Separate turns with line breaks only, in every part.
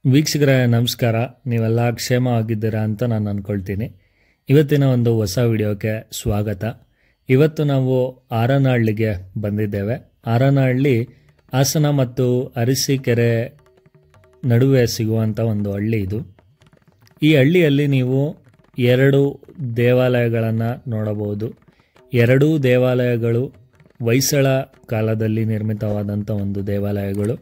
ವೀಕ್ಷಕರೇ ನಮಸ್ಕಾರ ನೀವೆಲ್ಲ ಕ್ಷೇಮವಾಗಿದ್ದೀರಾ ಅಂತ ನಾನು ಅಂದ್ಕೊಳ್ತೀನಿ ಇವತ್ತಿನ ಒಂದು ಹೊಸ ವಿಡಿಯೋಕ್ಕೆ ಸ್ವಾಗತ ಇವತ್ತು ನಾವು ಆರನಹಳ್ಳಿಗೆ ಬಂದಿದ್ದೇವೆ ಆರನಹಳ್ಳಿ ಹಾಸನ ಮತ್ತು ಅರಸೀಕೆರೆ ನಡುವೆ ಸಿಗುವಂಥ ಒಂದು ಹಳ್ಳಿ ಇದು ಈ ಹಳ್ಳಿಯಲ್ಲಿ ನೀವು ಎರಡು ದೇವಾಲಯಗಳನ್ನು ನೋಡಬಹುದು ಎರಡೂ ದೇವಾಲಯಗಳು ಹೊಯ್ಸಳ ಕಾಲದಲ್ಲಿ ನಿರ್ಮಿತವಾದಂಥ ಒಂದು ದೇವಾಲಯಗಳು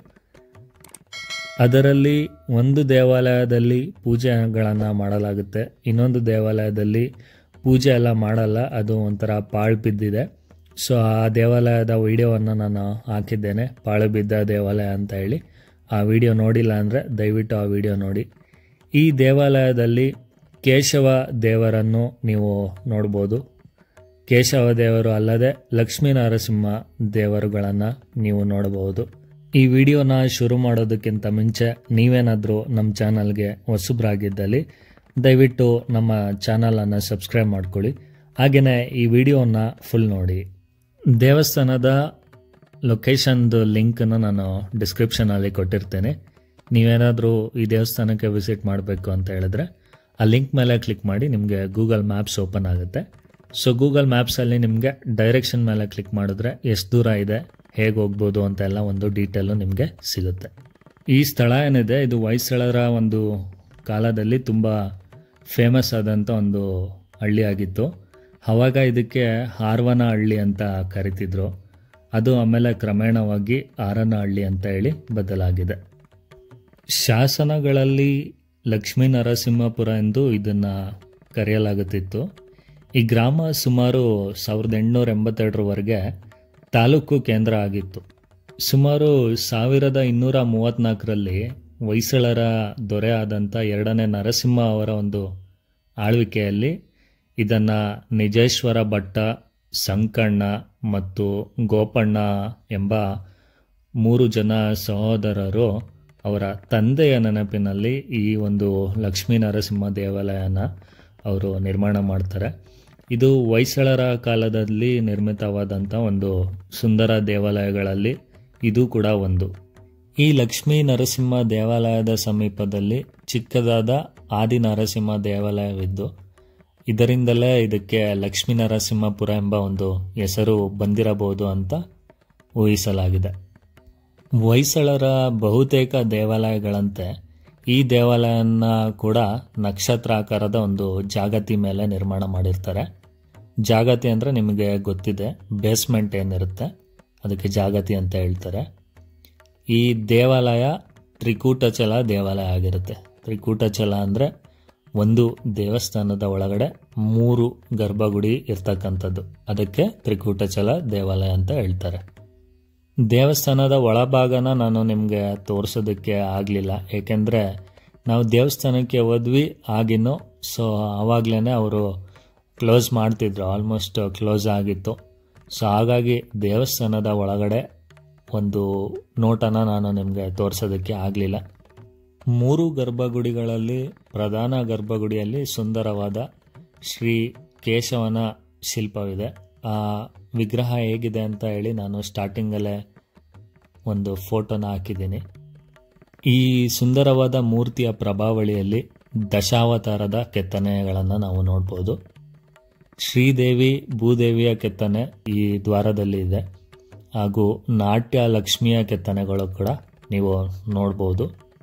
ಅದರಲ್ಲಿ ಒಂದು ದೇವಾಲಯದಲ್ಲಿ ಪೂಜೆಗಳನ್ನು ಮಾಡಲಾಗುತ್ತೆ ಇನ್ನೊಂದು ದೇವಾಲಯದಲ್ಲಿ ಪೂಜೆ ಎಲ್ಲ ಮಾಡಲ್ಲ ಅದು ಒಂಥರ ಪಾಳು ಬಿದ್ದಿದೆ ಸೊ ಆ ದೇವಾಲಯದ ವಿಡಿಯೋವನ್ನು ನಾನು ಹಾಕಿದ್ದೇನೆ ಪಾಳು ಬಿದ್ದ ದೇವಾಲಯ ಅಂತ ಹೇಳಿ ಆ ವಿಡಿಯೋ ನೋಡಿಲ್ಲ ಅಂದರೆ ದಯವಿಟ್ಟು ಆ ವಿಡಿಯೋ ನೋಡಿ ಈ ದೇವಾಲಯದಲ್ಲಿ ಕೇಶವ ದೇವರನ್ನು ನೀವು ನೋಡ್ಬೋದು ಕೇಶವ ದೇವರು ಅಲ್ಲದೆ ಲಕ್ಷ್ಮೀ ನರಸಿಂಹ ದೇವರುಗಳನ್ನು ನೀವು ನೋಡಬಹುದು ಈ ವಿಡಿಯೋನ ಶುರು ಮಾಡೋದಕ್ಕಿಂತ ಮುಂಚೆ ನೀವೇನಾದರೂ ನಮ್ಮ ಚಾನಲ್ಗೆ ಹೊಸಬ್ರಾಗಿದ್ದಲ್ಲಿ ದಯವಿಟ್ಟು ನಮ್ಮ ಚಾನಲನ್ನು ಸಬ್ಸ್ಕ್ರೈಬ್ ಮಾಡ್ಕೊಳ್ಳಿ ಹಾಗೆಯೇ ಈ ವಿಡಿಯೋನ ಫುಲ್ ನೋಡಿ ದೇವಸ್ಥಾನದ ಲೊಕೇಶನ್ದು ಲಿಂಕನ್ನು ನಾನು ಡಿಸ್ಕ್ರಿಪ್ಷನಲ್ಲಿ ಕೊಟ್ಟಿರ್ತೇನೆ ನೀವೇನಾದರೂ ಈ ದೇವಸ್ಥಾನಕ್ಕೆ ವಿಸಿಟ್ ಮಾಡಬೇಕು ಅಂತ ಹೇಳಿದ್ರೆ ಆ ಲಿಂಕ್ ಮೇಲೆ ಕ್ಲಿಕ್ ಮಾಡಿ ನಿಮಗೆ ಗೂಗಲ್ ಮ್ಯಾಪ್ಸ್ ಓಪನ್ ಆಗುತ್ತೆ ಸೊ ಗೂಗಲ್ ಮ್ಯಾಪ್ಸಲ್ಲಿ ನಿಮಗೆ ಡೈರೆಕ್ಷನ್ ಮೇಲೆ ಕ್ಲಿಕ್ ಮಾಡಿದ್ರೆ ಎಷ್ಟು ದೂರ ಇದೆ ಹೇಗೆ ಹೋಗ್ಬೋದು ಅಂತ ಎಲ್ಲ ಒಂದು ಡೀಟೇಲು ನಿಮಗೆ ಸಿಗುತ್ತೆ ಈ ಸ್ಥಳ ಏನಿದೆ ಇದು ಹೊಯ್ಸಳರ ಒಂದು ಕಾಲದಲ್ಲಿ ತುಂಬ ಫೇಮಸ್ ಆದಂಥ ಒಂದು ಹಳ್ಳಿ ಆಗಿತ್ತು ಆವಾಗ ಇದಕ್ಕೆ ಹಾರ್ವನ ಹಳ್ಳಿ ಅಂತ ಕರಿತಿದ್ರು ಅದು ಆಮೇಲೆ ಕ್ರಮೇಣವಾಗಿ ಆರನಹಳ್ಳಿ ಅಂತ ಹೇಳಿ ಬದಲಾಗಿದೆ ಶಾಸನಗಳಲ್ಲಿ ಲಕ್ಷ್ಮೀ ನರಸಿಂಹಪುರ ಎಂದು ಇದನ್ನು ಕರೆಯಲಾಗುತ್ತಿತ್ತು ಈ ಗ್ರಾಮ ಸುಮಾರು ಸಾವಿರದ ಎಂಟುನೂರ ಎಂಬತ್ತೆರಡರವರೆಗೆ ತಾಲೂಕು ಕೇಂದ್ರ ಆಗಿತ್ತು ಸುಮಾರು ಸಾವಿರದ ಇನ್ನೂರ ಮೂವತ್ತ್ನಾಲ್ಕರಲ್ಲಿ ಹೊಯ್ಸಳರ ದೊರೆ ಆದಂಥ ಎರಡನೇ ನರಸಿಂಹ ಅವರ ಒಂದು ಆಳ್ವಿಕೆಯಲ್ಲಿ ಇದನ್ನು ನಿಜೇಶ್ವರ ಭಟ್ಟ ಸಂಕಣ್ಣ ಮತ್ತು ಗೋಪಣ್ಣ ಎಂಬ ಮೂರು ಜನ ಸಹೋದರರು ಅವರ ತಂದೆಯ ನೆನಪಿನಲ್ಲಿ ಈ ಒಂದು ಲಕ್ಷ್ಮೀ ನರಸಿಂಹ ದೇವಾಲಯನ ಅವರು ನಿರ್ಮಾಣ ಮಾಡ್ತಾರೆ ಇದು ಹೊಯ್ಸಳರ ಕಾಲದಲ್ಲಿ ನಿರ್ಮಿತವಾದಂಥ ಒಂದು ಸುಂದರ ದೇವಾಲಯಗಳಲ್ಲಿ ಇದು ಕೂಡ ಒಂದು ಈ ಲಕ್ಷ್ಮೀ ನರಸಿಂಹ ದೇವಾಲಯದ ಸಮೀಪದಲ್ಲಿ ಚಿಕ್ಕದಾದ ಆದಿ ನರಸಿಂಹ ದೇವಾಲಯವಿದ್ದು ಇದರಿಂದಲೇ ಇದಕ್ಕೆ ಲಕ್ಷ್ಮೀ ನರಸಿಂಹಪುರ ಎಂಬ ಒಂದು ಹೆಸರು ಬಂದಿರಬಹುದು ಅಂತ ಊಹಿಸಲಾಗಿದೆ ಹೊಯ್ಸಳರ ಬಹುತೇಕ ದೇವಾಲಯಗಳಂತೆ ಈ ದೇವಾಲಯನ ಕೂಡ ನಕ್ಷತ್ರಾಕಾರದ ಒಂದು ಜಾಗತಿ ಮೇಲೆ ನಿರ್ಮಾಣ ಮಾಡಿರ್ತಾರೆ ಜಾಗತಿ ಅಂದರೆ ನಿಮಗೆ ಗೊತ್ತಿದೆ ಬೇಸ್ಮೆಂಟ್ ಏನಿರುತ್ತೆ ಅದಕ್ಕೆ ಜಾಗತಿ ಅಂತ ಹೇಳ್ತಾರೆ ಈ ದೇವಾಲಯ ತ್ರಿಕೂಟಚಲ ದೇವಾಲಯ ಆಗಿರುತ್ತೆ ತ್ರಿಕೂಟಚಲ ಅಂದರೆ ಒಂದು ದೇವಸ್ಥಾನದ ಒಳಗಡೆ ಮೂರು ಗರ್ಭಗುಡಿ ಇರ್ತಕ್ಕಂಥದ್ದು ಅದಕ್ಕೆ ತ್ರಿಕೂಟಚಲ ದೇವಾಲಯ ಅಂತ ಹೇಳ್ತಾರೆ ದೇವಸ್ಥಾನದ ಒಳಭಾಗನ ನಾನು ನಿಮಗೆ ತೋರಿಸೋದಕ್ಕೆ ಆಗಲಿಲ್ಲ ಏಕೆಂದರೆ ನಾವು ದೇವಸ್ಥಾನಕ್ಕೆ ಹೋದ್ವಿ ಆಗಿನೋ ಸೊ ಆವಾಗಲೇ ಅವರು ಕ್ಲೋಸ್ ಮಾಡ್ತಿದ್ರು ಆಲ್ಮೋಸ್ಟ್ ಕ್ಲೋಸ್ ಆಗಿತ್ತು ಸೊ ಹಾಗಾಗಿ ದೇವಸ್ಥಾನದ ಒಳಗಡೆ ಒಂದು ನೋಟನ ನಾನು ನಿಮಗೆ ತೋರಿಸೋದಕ್ಕೆ ಆಗಲಿಲ್ಲ ಮೂರು ಗರ್ಭಗುಡಿಗಳಲ್ಲಿ ಪ್ರಧಾನ ಗರ್ಭಗುಡಿಯಲ್ಲಿ ಸುಂದರವಾದ ಶ್ರೀ ಕೇಶವನ ಶಿಲ್ಪವಿದೆ ಆ ವಿಗ್ರಹ ಹೇಗಿದೆ ಅಂತ ಹೇಳಿ ನಾನು ಸ್ಟಾರ್ಟಿಂಗಲ್ಲೇ ಒಂದು ಫೋಟೋನ ಹಾಕಿದ್ದೀನಿ ಈ ಸುಂದರವಾದ ಮೂರ್ತಿಯ ಪ್ರಭಾವಳಿಯಲ್ಲಿ ದಶಾವತಾರದ ಕೆತ್ತನೆಗಳನ್ನು ನಾವು ನೋಡ್ಬೋದು ಶ್ರೀದೇವಿ ಭೂದೇವಿಯ ಕೆತ್ತನೆ ಈ ದ್ವಾರದಲ್ಲಿ ಇದೆ ಹಾಗೂ ನಾಟ್ಯ ಲಕ್ಷ್ಮಿಯ ಕೆತ್ತನೆಗಳು ಕೂಡ ನೀವು ನೋಡ್ಬೋದು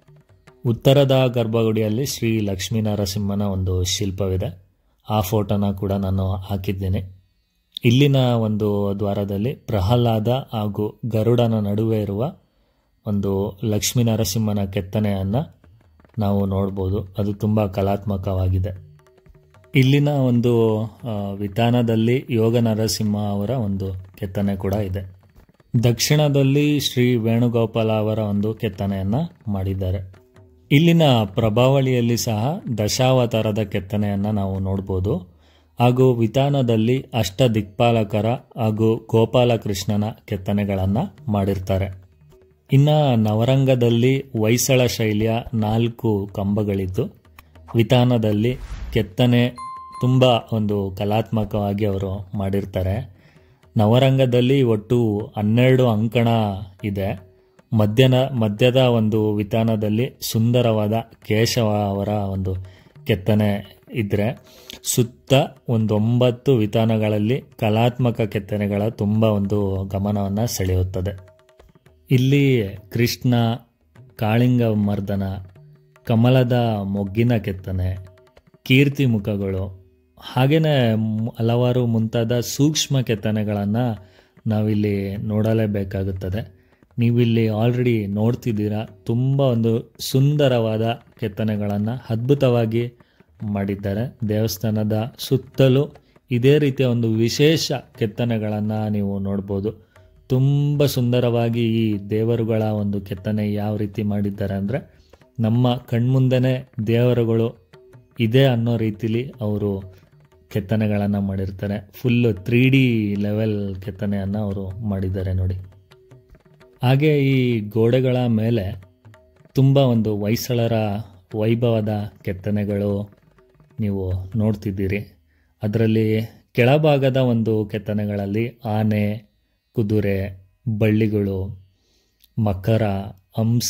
ಉತ್ತರದ ಗರ್ಭಗುಡಿಯಲ್ಲಿ ಶ್ರೀ ಲಕ್ಷ್ಮೀ ನರಸಿಂಹನ ಒಂದು ಶಿಲ್ಪವಿದೆ ಆ ಫೋಟೋನ ಕೂಡ ನಾನು ಹಾಕಿದ್ದೀನಿ ಇಲ್ಲಿನ ಒಂದು ದ್ವಾರದಲ್ಲಿ ಪ್ರಹ್ಲಾದ ಹಾಗೂ ಗರುಡನ ನಡುವೆ ಇರುವ ಒಂದು ಲಕ್ಷ್ಮೀ ನರಸಿಂಹನ ಕೆತ್ತನೆಯನ್ನು ನಾವು ನೋಡ್ಬೋದು ಅದು ತುಂಬ ಕಲಾತ್ಮಕವಾಗಿದೆ ಇಲ್ಲಿನ ಒಂದು ವಿಧಾನದಲ್ಲಿ ಯೋಗ ನರಸಿಂಹ ಅವರ ಒಂದು ಕೆತ್ತನೆ ಕೂಡ ಇದೆ ದಕ್ಷಿಣದಲ್ಲಿ ಶ್ರೀ ವೇಣುಗೋಪಾಲ ಅವರ ಒಂದು ಕೆತ್ತನೆಯನ್ನು ಮಾಡಿದ್ದಾರೆ ಇಲ್ಲಿನ ಪ್ರಭಾವಳಿಯಲ್ಲಿ ಸಹ ದಶಾವತಾರದ ಕೆತ್ತನೆಯನ್ನು ನಾವು ನೋಡ್ಬೋದು ಹಾಗೂ ವಿಧಾನದಲ್ಲಿ ಅಷ್ಟ ದಿಕ್ಪಾಲಕರ ಹಾಗೂ ಗೋಪಾಲಕೃಷ್ಣನ ಕೆತ್ತನೆಗಳನ್ನು ಮಾಡಿರ್ತಾರೆ ಇನ್ನು ನವರಂಗದಲ್ಲಿ ಹೊಯ್ಸಳ ಶೈಲಿಯ ನಾಲ್ಕು ಕಂಬಗಳಿದ್ದು ವಿಧಾನದಲ್ಲಿ ಕೆತ್ತನೆ ತುಂಬ ಒಂದು ಕಲಾತ್ಮಕವಾಗಿ ಅವರು ಮಾಡಿರ್ತಾರೆ ನವರಂಗದಲ್ಲಿ ಒಟ್ಟು ಹನ್ನೆರಡು ಅಂಕಣ ಇದೆ ಮಧ್ಯನ ಮಧ್ಯದ ಒಂದು ವಿಧಾನದಲ್ಲಿ ಸುಂದರವಾದ ಕೇಶವ ಅವರ ಒಂದು ಕೆತ್ತನೆ ಇದ್ದರೆ ಸುತ್ತ ಒಂದು ಒಂಬತ್ತು ವಿಧಾನಗಳಲ್ಲಿ ಕಲಾತ್ಮಕ ಕೆತ್ತನೆಗಳ ತುಂಬ ಒಂದು ಗಮನವನ್ನು ಸೆಳೆಯುತ್ತದೆ ಇಲ್ಲಿ ಕೃಷ್ಣ ಕಾಳಿಂಗ ಮರ್ದನ ಕಮಲದ ಮೊಗ್ಗಿನ ಕೆತ್ತನೆ ಕೀರ್ತಿ ಮುಖಗಳು ಹಾಗೆಯೇ ಹಲವಾರು ಮುಂತಾದ ಸೂಕ್ಷ್ಮ ಕೆತ್ತನೆಗಳನ್ನು ನಾವಿಲ್ಲಿ ನೋಡಲೇಬೇಕಾಗುತ್ತದೆ ನೀವಿಲ್ಲಿ ಆಲ್ರೆಡಿ ನೋಡ್ತಿದ್ದೀರಾ ತುಂಬ ಒಂದು ಸುಂದರವಾದ ಕೆತ್ತನೆಗಳನ್ನು ಅದ್ಭುತವಾಗಿ ಮಾಡಿದ್ದಾರೆ ದೇವಸ್ಥಾನದ ಸುತ್ತಲೂ ಇದೇ ರೀತಿಯ ಒಂದು ವಿಶೇಷ ಕೆತ್ತನೆಗಳನ್ನು ನೀವು ನೋಡ್ಬೋದು ತುಂಬ ಸುಂದರವಾಗಿ ಈ ದೇವರುಗಳ ಒಂದು ಕೆತ್ತನೆ ಯಾವ ರೀತಿ ಮಾಡಿದ್ದಾರೆ ಅಂದರೆ ನಮ್ಮ ಕಣ್ಮುಂದೆನೇ ದೇವರುಗಳು ಇದೆ ಅನ್ನೋ ರೀತಿಲಿ ಅವರು ಕೆತ್ತನೆಗಳನ್ನು ಮಾಡಿರ್ತಾರೆ ಫುಲ್ಲು ತ್ರೀ ಡಿ ಲೆವೆಲ್ ಕೆತ್ತನೆಯನ್ನು ಅವರು ಮಾಡಿದ್ದಾರೆ ನೋಡಿ ಹಾಗೆ ಈ ಗೋಡೆಗಳ ಮೇಲೆ ತುಂಬ ಒಂದು ಹೊಯ್ಸಳರ ವೈಭವದ ಕೆತ್ತನೆಗಳು ನೀವು ನೋಡ್ತಿದ್ದೀರಿ ಅದರಲ್ಲಿ ಕೆಳಭಾಗದ ಒಂದು ಕೆತ್ತನೆಗಳಲ್ಲಿ ಆನೆ ಕುದುರೆ ಬಳ್ಳಿಗಳು ಮಕರ ಹಂಸ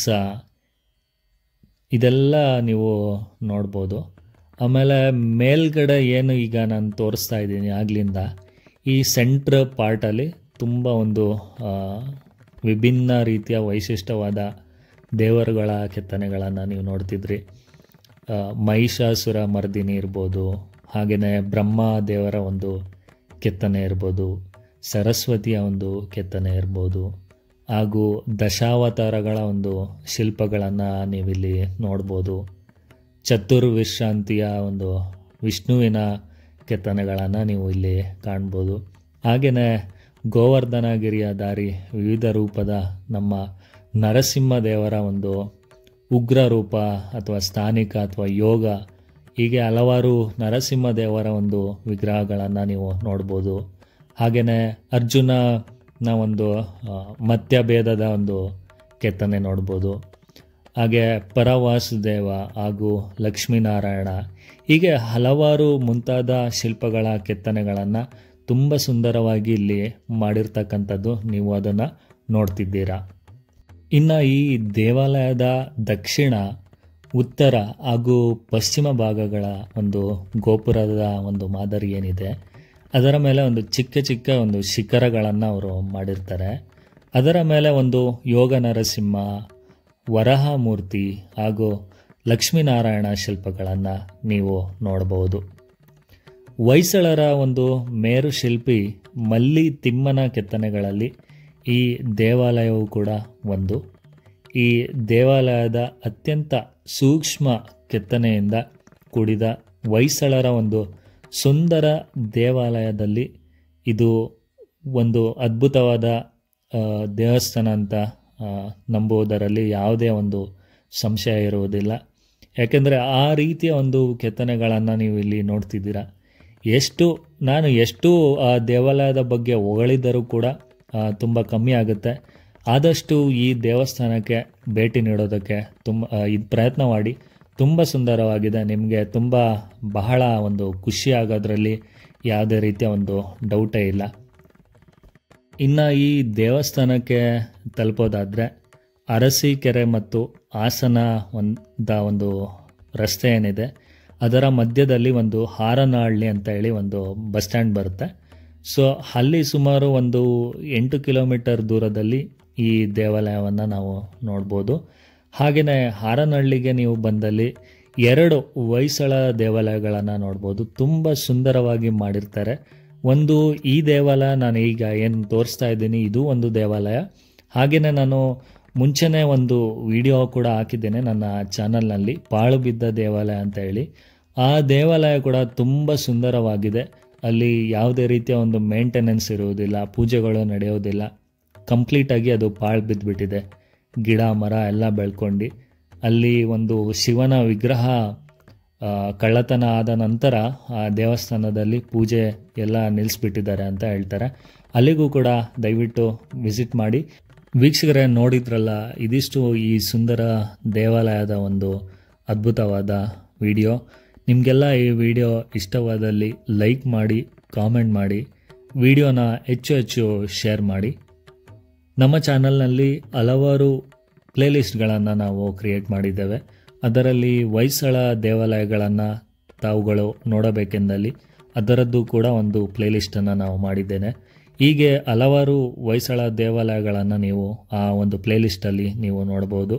ಇದೆಲ್ಲ ನೀವು ನೋಡ್ಬೋದು ಆಮೇಲೆ ಮೇಲ್ಗಡೆ ಏನು ಈಗ ನಾನು ತೋರಿಸ್ತಾ ಇದ್ದೀನಿ ಆಗ್ಲಿಂದ ಈ ಸೆಂಟ್ರ್ ಪಾರ್ಟಲ್ಲಿ ತುಂಬ ಒಂದು ಆ, ವಿಭಿನ್ನ ರೀತಿಯ ವೈಶಿಷ್ಟ್ಯವಾದ ದೇವರುಗಳ ಕೆತ್ತನೆಗಳನ್ನು ನೀವು ನೋಡ್ತಿದ್ರಿ ಆ, ಮಹಿಷಾಸುರ ಮರ್ದಿನಿ ಇರ್ಬೋದು ಹಾಗೆಯೇ ಬ್ರಹ್ಮ ದೇವರ ಒಂದು ಕೆತ್ತನೆ ಇರ್ಬೋದು ಸರಸ್ವತಿಯ ಒಂದು ಕೆತ್ತನೆ ಇರ್ಬೋದು ಹಾಗೂ ದಶಾವತಾರಗಳ ಒಂದು ಶಿಲ್ಪಗಳನ್ನು ನೀವಿಲ್ಲಿ ನೋಡ್ಬೋದು ಚತುರ್ವಿಶ್ರಾಂತಿಯ ಒಂದು ವಿಷ್ಣುವಿನ ಕೆತ್ತನೆಗಳನ್ನು ನೀವು ಇಲ್ಲಿ ಕಾಣ್ಬೋದು ಹಾಗೆಯೇ ಗೋವರ್ಧನಗಿರಿಯ ದಾರಿ ವಿವಿಧ ರೂಪದ ನಮ್ಮ ನರಸಿಂಹ ದೇವರ ಒಂದು ಉಗ್ರ ರೂಪ ಅಥವಾ ಸ್ಥಾನಿಕ ಅಥವಾ ಯೋಗ ಹೀಗೆ ಹಲವಾರು ನರಸಿಂಹ ದೇವರ ಒಂದು ವಿಗ್ರಹಗಳನ್ನು ನೀವು ನೋಡ್ಬೋದು ಹಾಗೆಯೇ ಅರ್ಜುನನ ಒಂದು ಆ, ಮತ್ಯಭೇದದ ಒಂದು ಕೆತ್ತನೆ ನೋಡ್ಬೋದು ಹಾಗೆ ಪರವಾಸುದೇವ ಹಾಗೂ ಲಕ್ಷ್ಮೀನಾರಾಯಣ ಹೀಗೆ ಹಲವಾರು ಮುಂತಾದ ಶಿಲ್ಪಗಳ ಕೆತ್ತನೆಗಳನ್ನು ತುಂಬ ಸುಂದರವಾಗಿ ಇಲ್ಲಿ ಮಾಡಿರ್ತಕ್ಕಂಥದ್ದು ನೀವು ಅದನ್ನು ನೋಡ್ತಿದ್ದೀರಾ ಇನ್ನು ಈ ದೇವಾಲಯದ ದಕ್ಷಿಣ ಉತ್ತರ ಹಾಗೂ ಪಶ್ಚಿಮ ಭಾಗಗಳ ಒಂದು ಗೋಪುರದ ಒಂದು ಮಾದರಿ ಏನಿದೆ ಅದರ ಮೇಲೆ ಒಂದು ಚಿಕ್ಕ ಚಿಕ್ಕ ಒಂದು ಶಿಖರಗಳನ್ನು ಅವರು ಮಾಡಿರ್ತಾರೆ ಅದರ ಮೇಲೆ ಒಂದು ಯೋಗ ನರಸಿಂಹ ವರಹ ಮೂರ್ತಿ ಹಾಗೂ ಲಕ್ಷ್ಮೀನಾರಾಯಣ ಶಿಲ್ಪಗಳನ್ನು ನೀವು ನೋಡಬಹುದು ಹೊಯ್ಸಳರ ಒಂದು ಮೇರು ಶಿಲ್ಪಿ ಮಲ್ಲಿ ತಿಮ್ಮನ ಕೆತ್ತನೆಗಳಲ್ಲಿ ಈ ದೇವಾಲಯವು ಕೂಡ ಒಂದು ಈ ದೇವಾಲಯದ ಅತ್ಯಂತ ಸೂಕ್ಷ್ಮ ಕೆತ್ತನೆಯಿಂದ ಕೂಡಿದ ಹೊಯ್ಸಳರ ಒಂದು ಸುಂದರ ದೇವಾಲಯದಲ್ಲಿ ಇದು ಒಂದು ಅದ್ಭುತವಾದ ಆ, ದೇವಸ್ಥಾನ ಅಂತ ಆ, ನಂಬುವುದರಲ್ಲಿ ಯಾವುದೇ ಒಂದು ಸಂಶಯ ಇರುವುದಿಲ್ಲ ಯಾಕೆಂದರೆ ಆ ರೀತಿಯ ಒಂದು ಕೆತ್ತನೆಗಳನ್ನು ನೀವು ಇಲ್ಲಿ ನೋಡ್ತಿದ್ದೀರಾ ಎಷ್ಟು ನಾನು ಎಷ್ಟು ಆ ದೇವಾಲಯದ ಬಗ್ಗೆ ಹೊಗಳಿದ್ದರೂ ಕೂಡ ತುಂಬ ಕಮ್ಮಿ ಆಗುತ್ತೆ ಆದಷ್ಟು ಈ ದೇವಸ್ಥಾನಕ್ಕೆ ಭೇಟಿ ನೀಡೋದಕ್ಕೆ ತುಂಬ ಇದು ಪ್ರಯತ್ನ ಮಾಡಿ ತುಂಬ ಸುಂದರವಾಗಿದೆ ನಿಮಗೆ ತುಂಬ ಬಹಳ ಒಂದು ಖುಷಿ ಆಗೋದ್ರಲ್ಲಿ ಯಾವುದೇ ರೀತಿಯ ಒಂದು ಡೌಟೇ ಇಲ್ಲ ಇನ್ನು ಈ ದೇವಸ್ಥಾನಕ್ಕೆ ತಲುಪೋದಾದರೆ ಅರಸೀಕೆರೆ ಮತ್ತು ಹಾಸನ ಒಂದ ಒಂದು ರಸ್ತೆ ಏನಿದೆ ಅದರ ಮಧ್ಯದಲ್ಲಿ ಒಂದು ಹಾರನಹಳ್ಳಿ ಅಂತ ಹೇಳಿ ಒಂದು ಬಸ್ ಸ್ಟ್ಯಾಂಡ್ ಬರುತ್ತೆ ಸೊ ಅಲ್ಲಿ ಸುಮಾರು ಒಂದು ಎಂಟು ಕಿಲೋಮೀಟರ್ ದೂರದಲ್ಲಿ ಈ ದೇವಾಲಯವನ್ನು ನಾವು ನೋಡ್ಬೋದು ಹಾಗೆಯೇ ಹಾರನಹಳ್ಳಿಗೆ ನೀವು ಬಂದಲ್ಲಿ ಎರಡು ಹೊಯ್ಸಳ ದೇವಾಲಯಗಳನ್ನು ನೋಡ್ಬೋದು ತುಂಬ ಸುಂದರವಾಗಿ ಮಾಡಿರ್ತಾರೆ ಒಂದು ಈ ದೇವಾಲಯ ನಾನು ಈಗ ಏನು ತೋರಿಸ್ತಾ ಇದ್ದೀನಿ ಇದು ಒಂದು ದೇವಾಲಯ ಹಾಗೆಯೇ ನಾನು ಮುಂಚೆನೇ ಒಂದು ವಿಡಿಯೋ ಕೂಡ ಹಾಕಿದ್ದೇನೆ ನನ್ನ ಚಾನಲ್ನಲ್ಲಿ ಪಾಳು ಬಿದ್ದ ದೇವಾಲಯ ಅಂತ ಹೇಳಿ ಆ ದೇವಾಲಯ ಕೂಡ ತುಂಬ ಸುಂದರವಾಗಿದೆ ಅಲ್ಲಿ ಯಾವುದೇ ರೀತಿಯ ಒಂದು ಮೇಂಟೆನೆನ್ಸ್ ಇರುವುದಿಲ್ಲ ಪೂಜೆಗಳು ನಡೆಯೋದಿಲ್ಲ ಕಂಪ್ಲೀಟಾಗಿ ಅದು ಪಾಳು ಬಿದ್ದುಬಿಟ್ಟಿದೆ ಗಿಡ ಮರ ಎಲ್ಲ ಬೆಳ್ಕೊಂಡು ಅಲ್ಲಿ ಒಂದು ಶಿವನ ವಿಗ್ರಹ ಆ, ಕಳ್ಳತನ ಆದ ನಂತರ ಆ ದೇವಸ್ಥಾನದಲ್ಲಿ ಪೂಜೆ ಎಲ್ಲ ನಿಲ್ಲಿಸ್ಬಿಟ್ಟಿದ್ದಾರೆ ಅಂತ ಹೇಳ್ತಾರೆ ಅಲ್ಲಿಗೂ ಕೂಡ ದಯವಿಟ್ಟು ವಿಸಿಟ್ ಮಾಡಿ ವೀಕ್ಷಕರೇ ನೋಡಿದ್ರಲ್ಲ ಇದಿಷ್ಟು ಈ ಸುಂದರ ದೇವಾಲಯದ ಒಂದು ಅದ್ಭುತವಾದ ವಿಡಿಯೋ ನಿಮಗೆಲ್ಲ ಈ ವಿಡಿಯೋ ಇಷ್ಟವಾದಲ್ಲಿ ಲೈಕ್ ಮಾಡಿ ಕಾಮೆಂಟ್ ಮಾಡಿ ವಿಡಿಯೋನ ಹೆಚ್ಚು ಹೆಚ್ಚು ಶೇರ್ ಮಾಡಿ ನಮ್ಮ ಚಾನಲ್ನಲ್ಲಿ ಹಲವಾರು ಪ್ಲೇಲಿಸ್ಟ್ಗಳನ್ನು ನಾವು ಕ್ರಿಯೇಟ್ ಮಾಡಿದ್ದೇವೆ ಅದರಲ್ಲಿ ಹೊಯ್ಸಳ ದೇವಾಲಯಗಳನ್ನು ತಾವುಗಳು ನೋಡಬೇಕೆಂದಲ್ಲಿ ಅದರದ್ದು ಕೂಡ ಒಂದು ಪ್ಲೇಲಿಸ್ಟನ್ನು ನಾವು ಮಾಡಿದ್ದೇನೆ ಹೀಗೆ ಹಲವಾರು ಹೊಯ್ಸಳ ದೇವಾಲಯಗಳನ್ನು ನೀವು ಆ ಒಂದು ಪ್ಲೇಲಿಸ್ಟಲ್ಲಿ ನೀವು ನೋಡ್ಬೋದು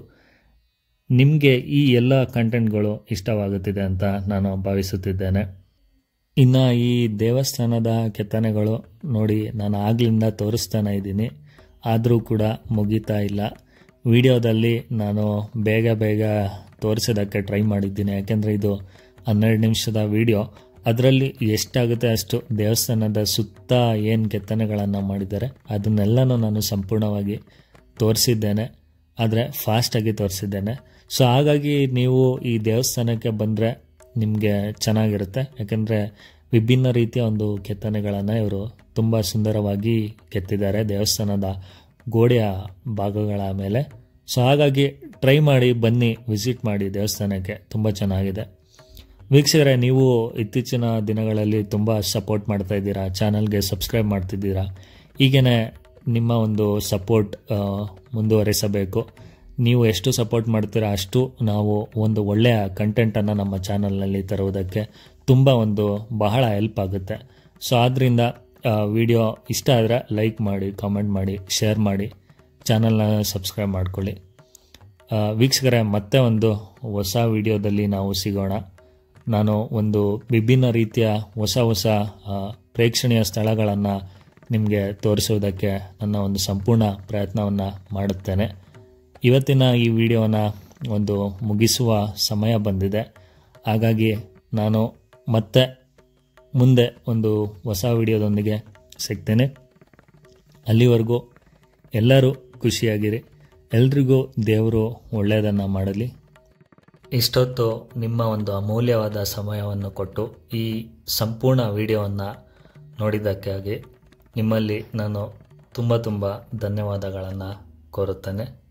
ನಿಮಗೆ ಈ ಎಲ್ಲ ಕಂಟೆಂಟ್ಗಳು ಇಷ್ಟವಾಗುತ್ತಿದೆ ಅಂತ ನಾನು ಭಾವಿಸುತ್ತಿದ್ದೇನೆ ಇನ್ನು ಈ ದೇವಸ್ಥಾನದ ಕೆತ್ತನೆಗಳು ನೋಡಿ ನಾನು ಆಗ್ಲಿಂದ ತೋರಿಸ್ತಾನೆ ಇದ್ದೀನಿ ಆದರೂ ಕೂಡ ಮುಗೀತಾ ಇಲ್ಲ ವಿಡಿಯೋದಲ್ಲಿ ನಾನು ಬೇಗ ಬೇಗ ತೋರಿಸೋದಕ್ಕೆ ಟ್ರೈ ಮಾಡಿದ್ದೀನಿ ಯಾಕೆಂದರೆ ಇದು ಹನ್ನೆರಡು ನಿಮಿಷದ ವಿಡಿಯೋ ಅದರಲ್ಲಿ ಎಷ್ಟಾಗುತ್ತೆ ಅಷ್ಟು ದೇವಸ್ಥಾನದ ಸುತ್ತ ಏನು ಕೆತ್ತನೆಗಳನ್ನು ಮಾಡಿದ್ದಾರೆ ಅದನ್ನೆಲ್ಲನೂ ನಾನು ಸಂಪೂರ್ಣವಾಗಿ ತೋರಿಸಿದ್ದೇನೆ ಆದರೆ ಫಾಸ್ಟಾಗಿ ತೋರಿಸಿದ್ದೇನೆ ಸೊ ಹಾಗಾಗಿ ನೀವು ಈ ದೇವಸ್ಥಾನಕ್ಕೆ ಬಂದರೆ ನಿಮಗೆ ಚೆನ್ನಾಗಿರುತ್ತೆ ಯಾಕೆಂದರೆ ವಿಭಿನ್ನ ರೀತಿಯ ಒಂದು ಕೆತ್ತನೆಗಳನ್ನು ಇವರು ತುಂಬ ಸುಂದರವಾಗಿ ಕೆತ್ತಿದ್ದಾರೆ ದೇವಸ್ಥಾನದ ಗೋಡೆಯ ಭಾಗಗಳ ಮೇಲೆ ಸೊ ಹಾಗಾಗಿ ಟ್ರೈ ಮಾಡಿ ಬನ್ನಿ ವಿಸಿಟ್ ಮಾಡಿ ದೇವಸ್ಥಾನಕ್ಕೆ ತುಂಬ ಚೆನ್ನಾಗಿದೆ ವೀಕ್ಷಕರೇ ನೀವು ಇತ್ತೀಚಿನ ದಿನಗಳಲ್ಲಿ ತುಂಬ ಸಪೋರ್ಟ್ ಮಾಡ್ತಾ ಇದ್ದೀರಾ ಚಾನಲ್ಗೆ ಸಬ್ಸ್ಕ್ರೈಬ್ ಮಾಡ್ತಿದ್ದೀರಾ ಹೀಗೇ ನಿಮ್ಮ ಒಂದು ಸಪೋರ್ಟ್ ಮುಂದುವರಿಸಬೇಕು ನೀವು ಎಷ್ಟು ಸಪೋರ್ಟ್ ಮಾಡ್ತೀರಾ ಅಷ್ಟು ನಾವು ಒಂದು ಒಳ್ಳೆಯ ಕಂಟೆಂಟನ್ನು ನಮ್ಮ ಚಾನಲ್ನಲ್ಲಿ ತರುವುದಕ್ಕೆ ತುಂಬ ಒಂದು ಬಹಳ ಹೆಲ್ಪ್ ಆಗುತ್ತೆ ಸೊ ಆದ್ದರಿಂದ ವಿಡಿಯೋ ಇಷ್ಟ ಆದರೆ ಲೈಕ್ ಮಾಡಿ ಕಾಮೆಂಟ್ ಮಾಡಿ ಶೇರ್ ಮಾಡಿ ಚಾನಲ್ನ ಸಬ್ಸ್ಕ್ರೈಬ್ ಮಾಡ್ಕೊಳ್ಳಿ ವೀಕ್ಷಕರೇ ಮತ್ತೆ ಒಂದು ಹೊಸ ವಿಡಿಯೋದಲ್ಲಿ ನಾವು ಸಿಗೋಣ ನಾನು ಒಂದು ವಿಭಿನ್ನ ರೀತಿಯ ಹೊಸ ಹೊಸ ಪ್ರೇಕ್ಷಣೀಯ ಸ್ಥಳಗಳನ್ನು ನಿಮಗೆ ತೋರಿಸುವುದಕ್ಕೆ ನನ್ನ ಒಂದು ಸಂಪೂರ್ಣ ಪ್ರಯತ್ನವನ್ನು ಮಾಡುತ್ತೇನೆ ಇವತ್ತಿನ ಈ ವಿಡಿಯೋನ ಒಂದು ಮುಗಿಸುವ ಸಮಯ ಬಂದಿದೆ ಹಾಗಾಗಿ ನಾನು ಮತ್ತೆ ಮುಂದೆ ಒಂದು ಹೊಸ ವಿಡಿಯೋದೊಂದಿಗೆ ಸಿಗ್ತೇನೆ ಅಲ್ಲಿವರೆಗೂ ಎಲ್ಲರೂ ಖುಷಿಯಾಗಿರಿ ಎಲ್ರಿಗೂ ದೇವರು ಒಳ್ಳೆಯದನ್ನು ಮಾಡಲಿ ಇಷ್ಟೊತ್ತು ನಿಮ್ಮ ಒಂದು ಅಮೂಲ್ಯವಾದ ಸಮಯವನ್ನು ಕೊಟ್ಟು ಈ ಸಂಪೂರ್ಣ ವಿಡಿಯೋವನ್ನು ನೋಡಿದ್ದಕ್ಕಾಗಿ ನಿಮ್ಮಲ್ಲಿ ನಾನು ತುಂಬ ತುಂಬ ಧನ್ಯವಾದಗಳನ್ನು ಕೋರುತ್ತೇನೆ